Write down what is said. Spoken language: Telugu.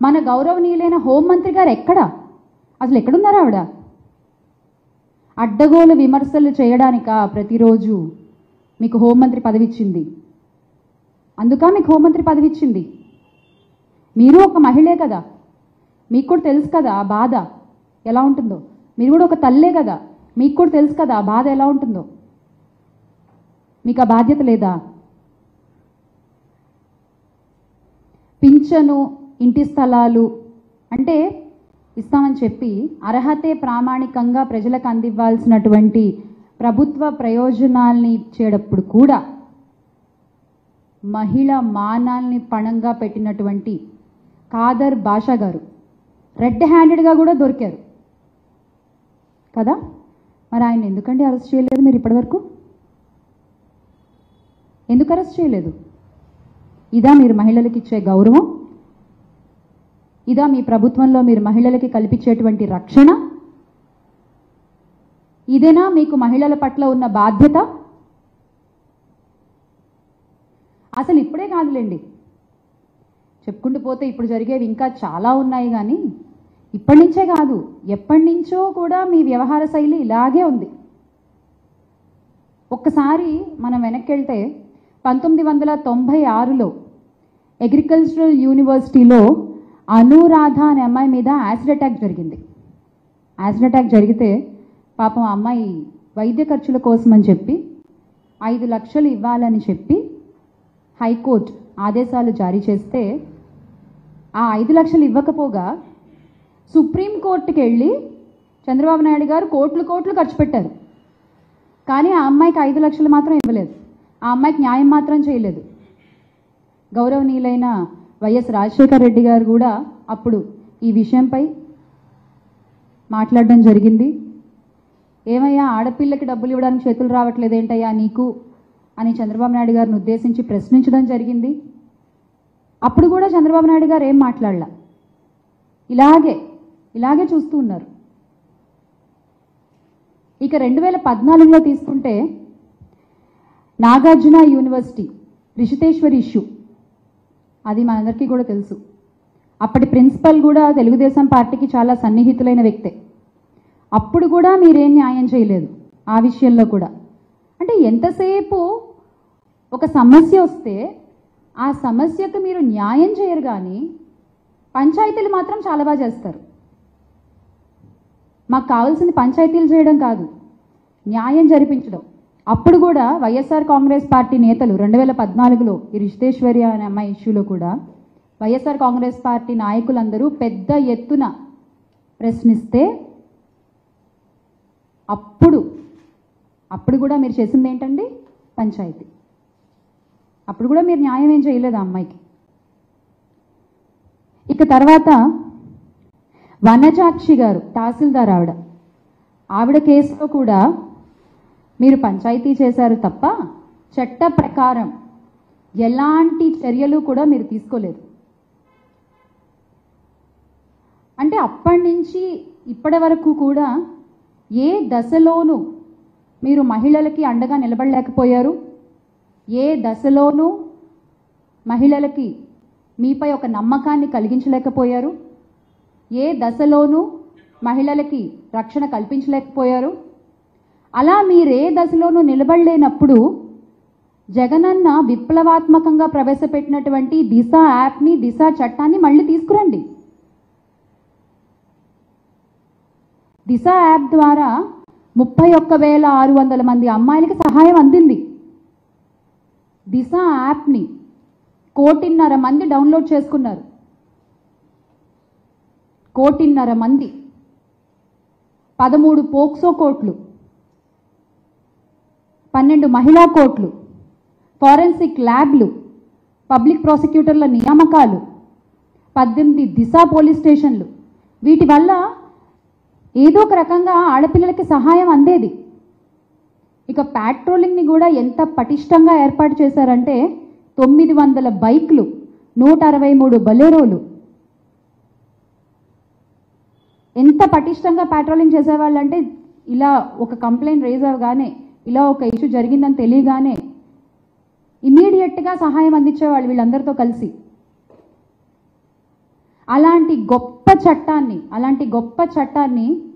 మన గౌరవనీయులైన హోంమంత్రి గారు ఎక్కడ అసలు ఎక్కడున్నారు ఆవిడ అడ్డగోలు విమర్శలు చేయడానికా ప్రతిరోజు మీకు హోంమంత్రి పదవి ఇచ్చింది అందుక మీకు హోంమంత్రి పదవి ఇచ్చింది మీరు ఒక మహిళే కదా మీకు కూడా తెలుసు కదా ఆ బాధ ఎలా ఉంటుందో మీరు కూడా ఒక తల్లే కదా మీకు కూడా తెలుసు కదా ఆ బాధ ఎలా ఉంటుందో మీకు ఆ బాధ్యత లేదా పింఛను ఇంటి స్థలాలు అంటే ఇస్తామని చెప్పి అర్హతే ప్రామాణికంగా ప్రజలకు అందివ్వాల్సినటువంటి ప్రభుత్వ ప్రయోజనాల్ని ఇచ్చేటప్పుడు కూడా మహిళ మానాల్ని పణంగా పెట్టినటువంటి కాదర్ బాషా గారు రెడ్ హ్యాండెడ్గా కూడా దొరికారు కదా మరి ఆయన ఎందుకండి అరెస్ట్ చేయలేదు మీరు ఇప్పటివరకు ఎందుకు అరెస్ట్ చేయలేదు ఇదా మీరు మహిళలకు ఇచ్చే గౌరవం ఇదా మీ ప్రభుత్వంలో మీరు మహిళలకి కల్పించేటువంటి రక్షణ ఇదేనా మీకు మహిళల పట్ల ఉన్న బాధ్యత అసలు ఇప్పుడే కాదులేండి చెప్పుకుంటూ పోతే ఇప్పుడు జరిగేవి ఇంకా చాలా ఉన్నాయి కానీ ఇప్పటి నుంచే కాదు ఎప్పటి నుంచో కూడా మీ వ్యవహార శైలి ఇలాగే ఉంది ఒక్కసారి మనం వెనక్కి వెళ్తే పంతొమ్మిది వందల తొంభై ఆరులో అగ్రికల్చరల్ యూనివర్సిటీలో అనురాధ అనే అమ్మాయి మీద యాసిడ్ అటాక్ జరిగింది యాసిడ్ అటాక్ జరిగితే పాపం ఆ అమ్మాయి వైద్య ఖర్చుల కోసం అని చెప్పి ఐదు లక్షలు ఇవ్వాలని చెప్పి హైకోర్టు ఆదేశాలు జారీ చేస్తే ఆ ఐదు లక్షలు ఇవ్వకపోగా సుప్రీంకోర్టుకి వెళ్ళి చంద్రబాబు నాయుడు గారు కోట్లు కోట్లు ఖర్చు పెట్టారు కానీ ఆ అమ్మాయికి ఐదు లక్షలు మాత్రం ఇవ్వలేదు ఆ అమ్మాయికి న్యాయం మాత్రం చేయలేదు గౌరవనీయులైన వైఎస్ రాజశేఖర రెడ్డి గారు కూడా అప్పుడు ఈ విషయంపై మాట్లాడడం జరిగింది ఏమయ్యా ఆడపిల్లకి డబ్బులు ఇవ్వడానికి చేతులు రావట్లేదేంటయ్యా నీకు అని చంద్రబాబు నాయుడు గారిని ఉద్దేశించి ప్రశ్నించడం జరిగింది అప్పుడు కూడా చంద్రబాబు నాయుడు గారు ఏం మాట్లాడలా ఇలాగే ఇలాగే చూస్తూ ఉన్నారు ఇక రెండు వేల పద్నాలుగులో తీసుకుంటే నాగార్జున యూనివర్సిటీ రిషితేశ్వరి ఇష్యూ అది మనందరికీ కూడా తెలుసు అప్పటి ప్రిన్సిపల్ కూడా తెలుగుదేశం పార్టీకి చాలా సన్నిహితులైన వ్యక్తే అప్పుడు కూడా మీరేం న్యాయం చేయలేదు ఆ విషయంలో కూడా అంటే ఎంతసేపు ఒక సమస్య వస్తే ఆ సమస్యకు మీరు న్యాయం చేయరు కానీ పంచాయతీలు మాత్రం చాలా బాగా చేస్తారు మాకు కావాల్సింది పంచాయతీలు చేయడం కాదు న్యాయం జరిపించడం అప్పుడు కూడా వైఎస్ఆర్ కాంగ్రెస్ పార్టీ నేతలు రెండు వేల పద్నాలుగులో ఈ రిషితేశ్వరి అనే అమ్మాయి ఇష్యూలో కూడా వైఎస్ఆర్ కాంగ్రెస్ పార్టీ నాయకులందరూ పెద్ద ఎత్తున ప్రశ్నిస్తే అప్పుడు అప్పుడు కూడా మీరు చేసింది ఏంటండి పంచాయతీ అప్పుడు కూడా మీరు న్యాయం ఏం చేయలేదు ఆ అమ్మాయికి ఇక తర్వాత వనజాక్షి గారు తహసీల్దార్ ఆవిడ ఆవిడ కేసులో కూడా మీరు పంచాయతీ చేశారు తప్ప చట్ట ప్రకారం ఎలాంటి చర్యలు కూడా మీరు తీసుకోలేదు అంటే అప్పటి నుంచి ఇప్పటి వరకు కూడా ఏ దశలోనూ మీరు మహిళలకి అండగా నిలబడలేకపోయారు ఏ దశలోనూ మహిళలకి మీపై ఒక నమ్మకాన్ని కలిగించలేకపోయారు ఏ దశలోనూ మహిళలకి రక్షణ కల్పించలేకపోయారు అలా మీరే దశలోనూ నిలబడలేనప్పుడు జగనన్న విప్లవాత్మకంగా ప్రవేశపెట్టినటువంటి దిశ యాప్ని దిశ చట్టాన్ని మళ్ళీ తీసుకురండి దిశ యాప్ ద్వారా ముప్పై ఒక్క వేల ఆరు వందల మంది అమ్మాయిలకి సహాయం అందింది దిశ యాప్ని కోటిన్నర మంది డౌన్లోడ్ చేసుకున్నారు కోటిన్నర మంది పదమూడు పోక్సో కోట్లు పన్నెండు మహిళా కోట్లు ఫారెన్సిక్ ల్యాబ్లు పబ్లిక్ ప్రాసిక్యూటర్ల నియామకాలు పద్దెనిమిది దిశ పోలీస్ స్టేషన్లు వీటి వల్ల ఏదో ఒక రకంగా ఆడపిల్లలకి సహాయం అందేది ఇక ప్యాట్రోలింగ్ని కూడా ఎంత పటిష్టంగా ఏర్పాటు చేశారంటే తొమ్మిది వందల బైక్లు నూట అరవై మూడు బలేరోలు ఎంత పటిష్టంగా ప్యాట్రోలింగ్ చేసేవాళ్ళు అంటే ఇలా ఒక కంప్లైంట్ రేజ్ అవగానే ఇలా ఒక ఇష్యూ జరిగిందని తెలియగానే ఇమీడియట్గా సహాయం అందించేవాళ్ళు వీళ్ళందరితో కలిసి అలాంటి గొప్ప చట్టాన్ని అలాంటి గొప్ప చట్టాన్ని